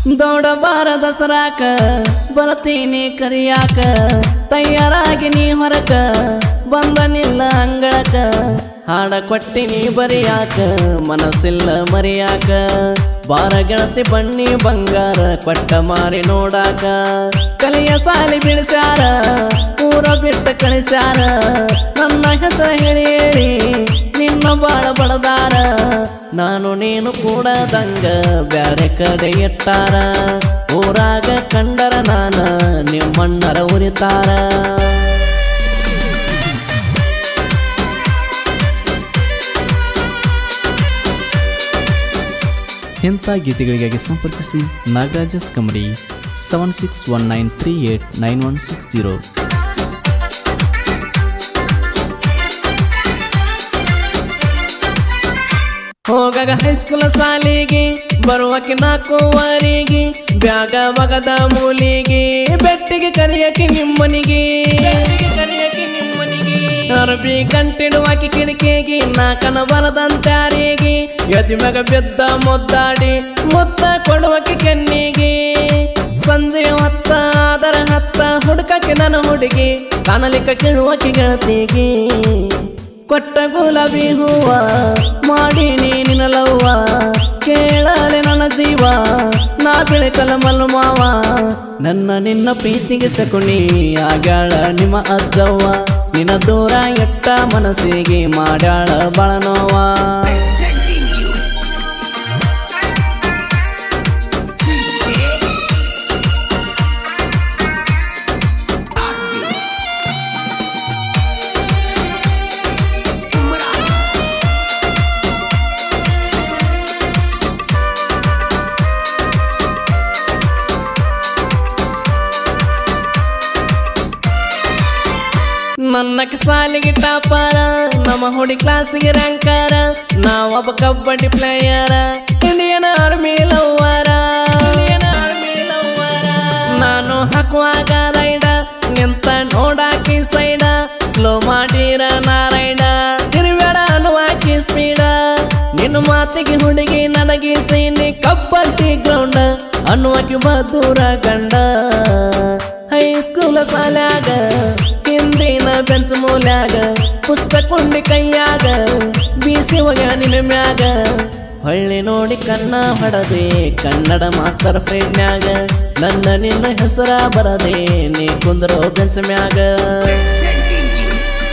ದೌಡಬಾರ ದಸರಾಕ ಬರ್ತೀನಿ ಕರಿಯಾಕ ತಯಾರಾಗಿ ನೀ ಹೊರಕ ಬಂದನಿಲ್ಲ ಅಂಗಳಕ ಹಾಡ ಕೊಟ್ಟಿನಿ ಬರಿಯಾಕ ಮನಸ್ಸಿಲ್ಲ ಮರಿಯಾಕ ಬಾರ ಗೆಳತಿ ಬನ್ನಿ ಬಂಗಾರ ಕೊಟ್ಟ ಮಾರಿ ನೋಡಾಕ ಕಲಿಯ ಸಾಲಿ ಬಿಡಿಸ್ಯಾರ ಊರ ಬಿಟ್ಟು ಕಳಿಸ್ಯಾರ ನನ್ನ ಹೆಸರು ಹೇಳಿ ಹೇಳಿ ನಿನ್ನ ಬಾಳ ಬಡದಾರ ನಾನು ನೀನು ಕೂಡ ದಂಗ ಬ್ಯಾರೆ ಕಡೆ ಇಟ್ಟಾರ ಊರಾಗ ಕಂಡರ ನಾನ ನಿಮ್ಮಣ್ಣರ ಉರಿತಾರ ಇಂಥ ಗೀತೆಗಳಿಗಾಗಿ ಸಂಪರ್ಕಿಸಿ Nagaraj's comedy seven six one nine three eight nine one six zero ಹೋಗಾಗ ಹೈಸ್ಕೂಲ್ ಸಾಲಿಗೆ ಬರುವಕ್ಕೆ ನಾಲ್ಕೂವರೆಗೆ ಬ್ಯಾಗ ಮಗದ ಮೂಲಿಗೆ ಬೆಟ್ಟಿಗೆ ಕರಿಯಕ್ಕೆ ನಿಮ್ಮನಿಗೆ ಅರಬಿ ಕಂಟಿಡುವಾಕಿ ಕಿಡಿಕೆಗೆ ನಾಕನ ಬರದಂತಾರಿಗೆ ಯತಿ ಮಗ ಬಿದ್ದ ಮುದ್ದಾಡಿ ಮುತ್ತ ಕೊಡುವಕ್ಕೆ ಕೆನ್ನಿಗೆ ಸಂಜೆ ಹೊತ್ತ ಅದರ ಹತ್ತ ಹುಡುಕಕ್ಕೆ ನನ್ನ ಹುಡುಗಿ ಕಾಣಲಿಕ್ಕ ಕೇಳುವಕ್ಕೆ ಗೆಳತಿಗೆ ಕೊಟ್ಟ ಗುಲಾಬಿ ಹೂವ ಮಾಡಿ ನಿನ್ನ ಲವ್ವ ಕೇಳಲೆ ನನ್ನ ಜೀವ ನಾ ಬೆಳಕಲ ಮಲ್ಲು ಮಾವ ನನ್ನ ನಿನ್ನ ಪ್ರೀತಿಗೆ ಸಕುಣಿ ಆಗ್ಯಾಳ ನಿಮ್ಮ ಅಜ್ಜವ್ವ ನಿನ್ನ ದೂರ ಎಟ್ಟ ಮನಸ್ಸಿಗೆ ಮಾಡ್ಯಾಳ ಬಾಳ ನೋವ presenting you DJ Arvind Umrani ನನ್ನಕ್ಕೆ ಸಾಲಿಗೆ ಟಾಪರ ನಮ್ಮ ಹುಡಿ ಕ್ಲಾಸಿಗೆ ರ್ಯಾಂಕರ ನಾವೊಬ್ಬ kabaddi player Indian army lover ನಾನು ಹಾಕುವಾಗ ರೈಡ ನಿಂತ ನೋಡಾಕಿ ಸೈಡ ಸ್ಲೋ ಮಾಡಿರ ನಾರೈಡ ತಿರುಬೇಡ ಅನ್ನುವಾಕಿ ಸ್ಪೀಡ ನಿನ್ನ ಮಾತಿಗೆ ಹುಡುಗಿ ನನಗೆ ಸೈನಿ ಕಬ್ಬಡ್ಡಿ ಗ್ರೌಂಡ್ ಅನ್ನುವಾಕಿ ಬದೂರ ಗಂಡ ಹೈಸ್ಕೂಲ ಸಾಲ್ಯಾಗ ಹಿಂದಿನ ಬೆಂಚ್ ಮೂಲ್ಯಾಗ ಪುಸ್ತಕ ಕೊಂಡಿ ಕೈಯಾಗ ಬೀಸಿ ಒಗ ನಿನ್ನ ಮ್ಯಾಗ ಹೊಳ್ಳಿ ನೋಡಿ ಕಣ್ಣ ಹೊಡದೆ ಕನ್ನಡ ಮಾಸ್ತರ್ ಫ್ರೆಂಡ್ನ್ಯಾಗ ನನ್ನ ನಿನ್ನ ಹೆಸರ ಬರದೆ ನೀ ಕುಂದ್ರೋ ಬೆಂಚ್ ಮ್ಯಾಗ presenting you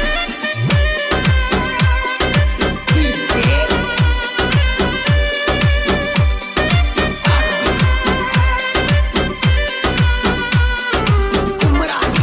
DJ Arvind Umrani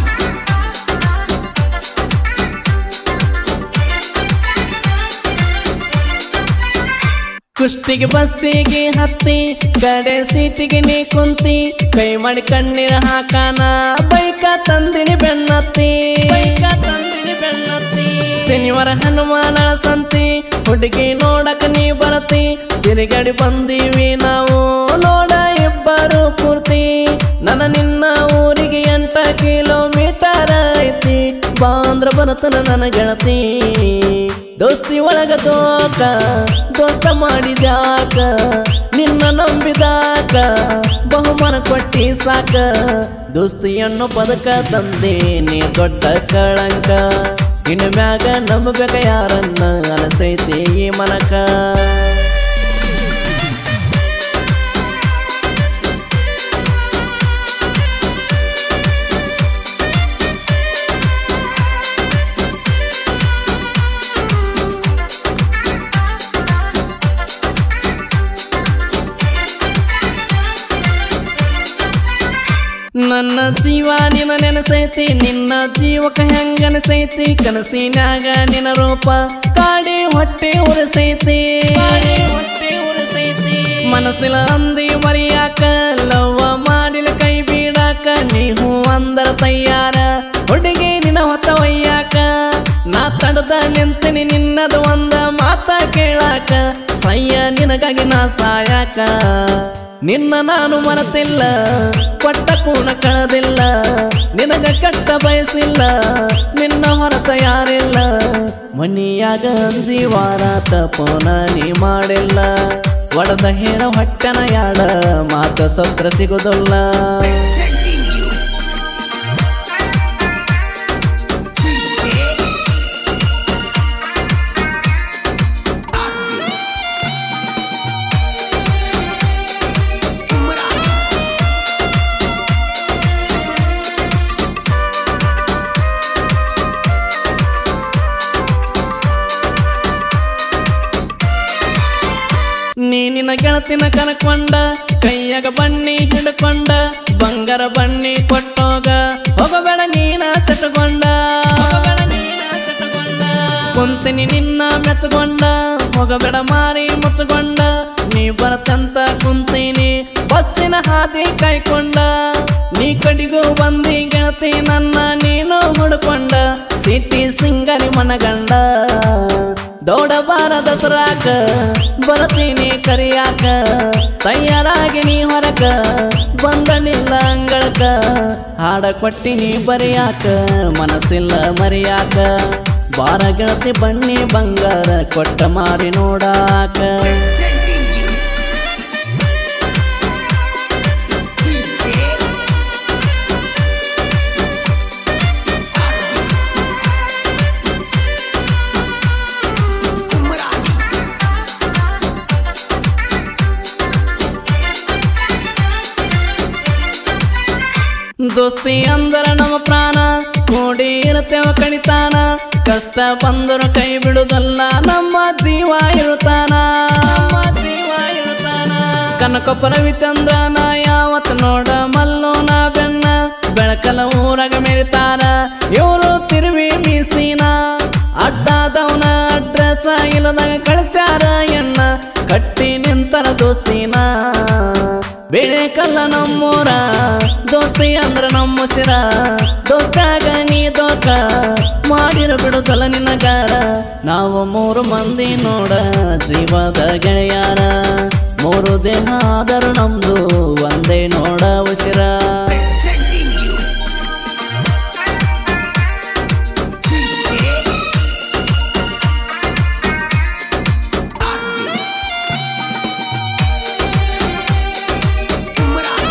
ಕುಷ್ಟಿಗೆ ಬಸ್ಸಿಗೆ ಹತ್ತಿ ಕಡೆ ಸೀಟಿಗೆ ನೀ ಕುಂತಿ ಕೈ ಮಾಡಿ ಕಣ್ಣೀರ ಹಾಕಾನ ಬೈಕ ತಂದಿನಿ ಬೆನ್ನತ್ತಿ ಬೈಕ ತಂದಿನಿ ಬೆನ್ನತ್ತಿ ಶನಿವಾರ ಹನುಮಾನ ಸಂತಿ ಹುಡುಗಿ ನೋಡಕ ನೀ ಬರತಿ ತಿರುಗಡಿ ಬಂದೀವಿ ನಾವು ನೋಡ ಇಬ್ಬರು ಪೂರ್ತಿ ನನ್ನ ನಿನ್ನ ಊರಿಗೆ ಎಂಟ ಕಿಲೋಮೀಟರ್ ಐತಿ ಬಾಂದ್ರ ಬರತನ ನನ್ನ ಗೆಳತಿ ದೋಸ್ತಿ ಒಳಗ ದೋಕ ದೋಸ್ತ ಮಾಡಿದ್ಯಾಕ ನಿನ್ನ ನಂಬಿದಾಕ ಬಹುಮಾನ ಕೊಟ್ಟಿ ಸಾಕ ದೋಸ್ತಿಯನ್ನು ಪದಕ ತಂದೆ ನೀ ದೊಡ್ಡ ಕಳಂಕ ಇನ್ನು ಮ್ಯಾಗ ನಂಬಬೇಕ ಯಾರನ್ನ ಅನಸೈತಿ ಈ ಮನಕ ನನ್ನ ಜೀವ ನಿನ್ನ ನೆನಸೈತಿ ನಿನ್ನ ಜೀವಕ ಹೆಂಗನಸೈತಿ ಕನಸಿನ್ಯಾಗ ನಿನ್ನ ರೂಪ ಕಾಡಿ ಹೊಟ್ಟೆ ಉರಸೈತಿ ಮನಸ್ಸಿನ ಅಂದಿ ಮರಿಯಾಕ ಲವ್ವ ಮಾಡಿಲ ಕೈ ಬೀಡಾಕ ನೀವು ಅಂದರ ತಯ್ಯಾರ ಹುಡುಗಿ ನಿನ್ನ ಹೊತ್ತ ಒಯ್ಯಾಕ ನಾ ತಡದ ನಿಂತಿನಿ ನಿನ್ನದು ಒಂದ ಮಾತ ಕೇಳಾಕ ಸಯ್ಯ ನಿನಗಾಗಿ ನಾ ಸಾಯಾಕ ನಿನ್ನ ನಾನು ಮರೆತಿಲ್ಲ ಕೊಟ್ಟ ಕೂಣ ಕಳೆದಿಲ್ಲ ನಿನಗ ಕಟ್ಟ ಬಯಸಿಲ್ಲ ನಿನ್ನ ಹೊರತ ಯಾರಿಲ್ಲ ಮನಿಯಾಗ ಅಂಜಿ ವಾರ ತಪೋನ ನೀ ಮಾಡಿಲ್ಲ ಒಡದ ಹೇಳ ಹೊಟ್ಟೆನ ಯಾಡ ಮಾತ ಸತ್ರ ಸಿಗುದಿಲ್ಲ Presenting you. DJ Arvind. Umrani. ನೀ ನಿನ್ನ ಗೆಳತಿನ ಕನಕೊಂಡ ಕೈಯಾಗ ಬಣ್ಣಿ ಹಿಡ್ಕೊಂಡ ಬಂಗಾರ ಬಣ್ಣಿ ಕೊಟ್ಟೋಗ ಹೋಗಬೇಡ ನೀನ ಸೆಟಗೊಂಡ ಕುಂತಿನಿ ನಿನ್ನ ಮೆಚ್ಚಗೊಂಡ ಹೋಗಬೇಡ ಮಾರಿ ಮುಚ್ಚಗೊಂಡ ನೀ ಬರತಂತ ಕುಂತೀನಿ ಬಸ್ಸಿನ ಹಾದಿ ಕಾಯ್ಕೊಂಡ ನೀ ಕಡಿಗೂ ಬಂದಿ ಗೆಳತಿ ನನ್ನ ನೀನು ಹುಡ್ಕೊಂಡ ಸಿಟಿ ಸಿಂಗರಿ ಮನಗಂಡ ದೌಡಬಾರ ದಸರಾಕ ಬರತೀನಿ ಕರಿಯಾಕ ತಯಾರಾಗಿ ನೀ ಹೊರಕ ಬಂದನಿಲ್ಲ ಅಂಗಳಕ ಹಾಡ ಕೊಟ್ಟಿನಿ ಬರಿಯಾಕ ಮನಸ್ಸಿಲ್ಲ ಮರಿಯಾಕ ಬಾರ ಗೆಳತಿ ಬಣ್ಣಿ ಬಂಗಾರ ಕೊಟ್ಟ ಮಾರಿ ನೋಡಾಕ Presenting you. DJ Arvind. Umrani. ದೋಸ್ತಿ ಅಂದರ ನಮ್ಮ ಪ್ರಾಣ ಕೂಡಿ ಇರುತ್ತೇವ ಕಣಿತಾನ ಕಷ್ಟ ಬಂದರು ಕೈ ಬಿಡುದಲ್ಲ ನಮ್ಮ ಜೀವ ಇರುತ್ತಾನ ಕನಕೊಪ್ಪ ರವಿಚಂದ್ರನ ಯಾವತ್ ನೋಡ ಮಲ್ಲೋನ ಬೆನ್ನ ಬೆಳಕಲ ಊರಾಗ ಮೆರಿತಾರ ಇವರು ತಿರುವಿ ಮೀಸಿನ ಅಡ್ಡಾದವನ ಅಡ್ರೆಸ್ ಇಲ್ಲದಾಗ ಕಳಿಸ್ಯಾರ ಎನ್ನ ಕಟ್ಟಿ ನಿಂತರ ದೋಸ್ತಿನ ಬೇಳೆ ಕಲ್ಲ ನಮ್ಮೂರ ದೋಸ್ತಿ ಅಂದ್ರ ನಮ್ಮ ಸಿರ ದೋಸ್ತಾಗ ನೀ ದೋಕ ಮಾಡಿರ ಬಿಡುದಲ್ಲ ನಿನಗಾರ ನಾವು ಮೂರು ಮಂದಿ ನೋಡ ಜೀವದ ಗೆಳೆಯಾರ ಮೂರು ದೇಹ ಆದರೂ ನಮ್ದು ಒಂದೇ ನೋಡ ಉಸಿರ Presenting you. DJ Arvind. Umrani.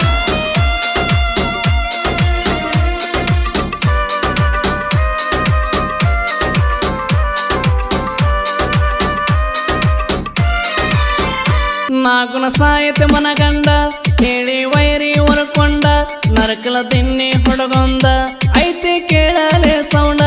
ನಾಗುಣ ಸಾಯತೆ ಮನಗಂಡ ಹೇಳಿ ವೈರಿ ಹೊರಕೊಂಡ ನರಕಲ ದಿನ್ನಿ ಹುಡುಗೊಂದ ಐತಿ ಕೇಳಲೆ ಸೌಂಡ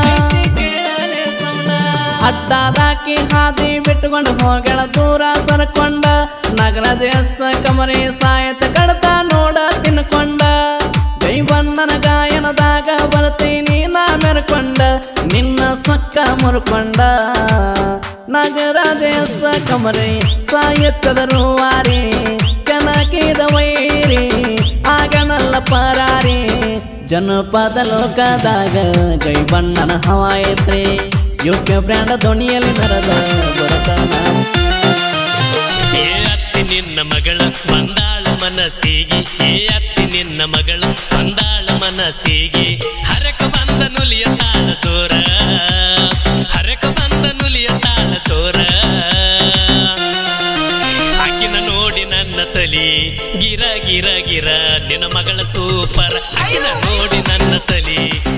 ಅಡ್ಡಾದಾಕಿ ಹಾದಿ ಬಿಟ್ಟುಕೊಂಡು ಹೋಗಳ ದೂರ ಸರಕೊಂಡ ನಗರ ದೇಶ ಕಮರಿ ಸಾಯತ ಕಡತ ನೋಡ ತಿನ್ಕೊಂಡ ಗೈಬಣ್ಣನ ಗಾಯನದಾಗ ಬರ್ತೀನಿ ನಾ ಮೆರ್ಕೊಂಡ ನಿನ್ನ ಸೊಕ್ಕ ಮುರ್ಕೊಂಡ ನಗರ ದೇಶ ಕಮರೆ ಸಾಯುತ್ತದ ರೂವಾರಿ ಕನಕಿದ ವೈರಿ ಆಗನಲ್ಲ ಪರಾರಿ ಜನಪದ ಲೋಕದಾಗ ಗೈಬಣ್ಣನ ಹವಾಯತ್ರಿ ಯೋಗ್ಯ ಬ್ರ್ಯಾಂಡ ಧ್ವನಿಯಲ್ಲಿ ಮೆರೆದ ಬಡತನ ಏ ಅತ್ತಿ ನಿನ್ನ ಮಗಳ ಬಂದಾಳ ಮನಸ್ಸಿಗೆ ಏ ಅತ್ತಿ ನಿನ್ನ ಮಗಳ ಬಂದಾಳ ಮನಸ್ಸಿಗೆ ಹರಕ ಬಂದ ನುಲಿಯ ತಾಳ ಚೋರ ಹರಕ ಬಂದ ನುಲಿಯ ತಾಳ ಚೋರ ಆಕಿನ ನೋಡಿ ನನ್ನ ತಲಿ ಗಿರ ಗಿರ ಗಿರ ನಿನ್ನ ಮಗಳ ಸೂಪರ್ ಆಕಿನ ನೋಡಿ ನನ್ನ ತಲಿ